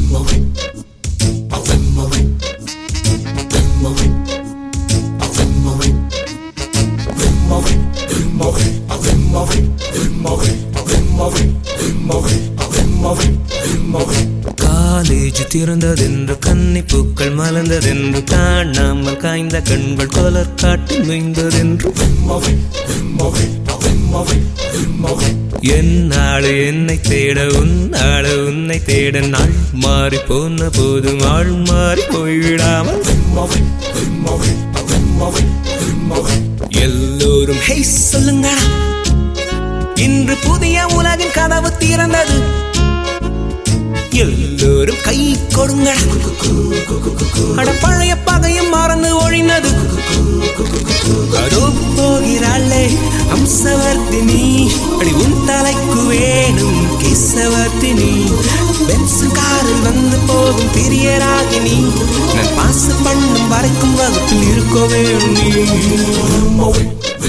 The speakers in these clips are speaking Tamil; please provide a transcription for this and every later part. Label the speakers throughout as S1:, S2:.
S1: காலேஜ் திறந்ததென்று கன்னி பூக்கள் மலர்ந்ததென்று காணாமல் காய்ந்த கண்கள் கொலர் காட்டு மீந்ததென்று என்னாளு என்னை தேட உன்னாளு உன்னை தேட நாள் மாறி போன போதும் ஆள் மாறி போய்விடாமல் எல்லோரும் ஹே சொல்லுங்கடா இன்று புதிய உலகின் கதவு திறந்தது எல்லோரும் கை கொடுங்கடா அட பழைய பகையும் மறந்து ஒழிந்தது அதோ போகிறாளே அம்சவர்த்தினி அடி உன் தலைக்கு வேணும் கிசவர்த்தினி பென்சு காரில் வந்து போகும் பிரியராகினி நான் பாசு பண்ணும் வரைக்கும் வகுப்பில் இருக்க வேணும் நீ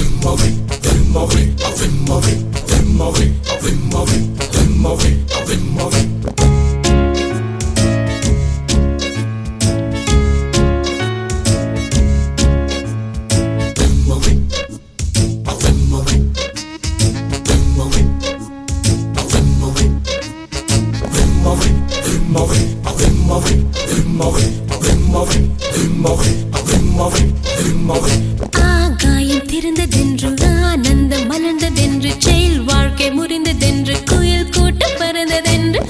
S2: ஆகாயம் திறந்ததென்று ஆனந்தம் மலர்ந்ததென்று செயல் வாழ்க்கை முறிந்ததென்று குயில் கூட்டம் பறந்ததென்று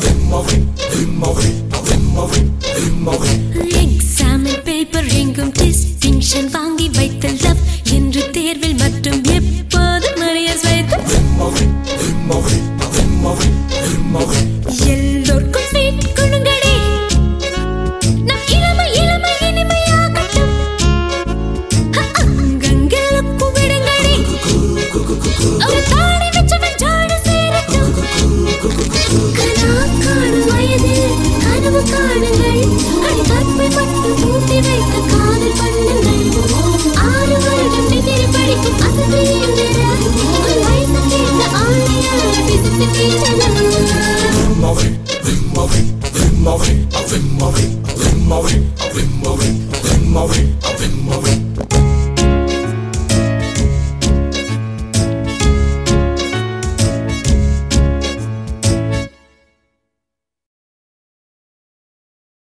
S2: எக்ஸாமில் பேப்பர் எங்கும் டிஸ்டிங்ஷன் வாங்கி வைத்த லவ் என்று தேர்வில் மட்டும் எப்போதும் அரியர்ஸ் வைத்து எல்லோர்க்கும் ஸ்வீட் கொடுங்கடே நம் இளமை இளமை இனிமையாகட்டும் அங்கங்கில் குவிடுங்கடே ஒரு தாடி வச்சவன் ஜாடு சேரட்டும் கனா காணும் வயதில் கனவு காணுங்கள் அடி கற்பை பட்டு மூட்டி வைத்த காதல் பண்ணுங்கள் ஆறு வருடம் டிகிரி படிக்கும் அசதி என்கிற ஒரு வயசு கேட்ட ஆணையால் பிசித்து கேட்டனர்
S3: Movie, I've been moving, I've been moving, I've been moving, I've been moving, I've been moving.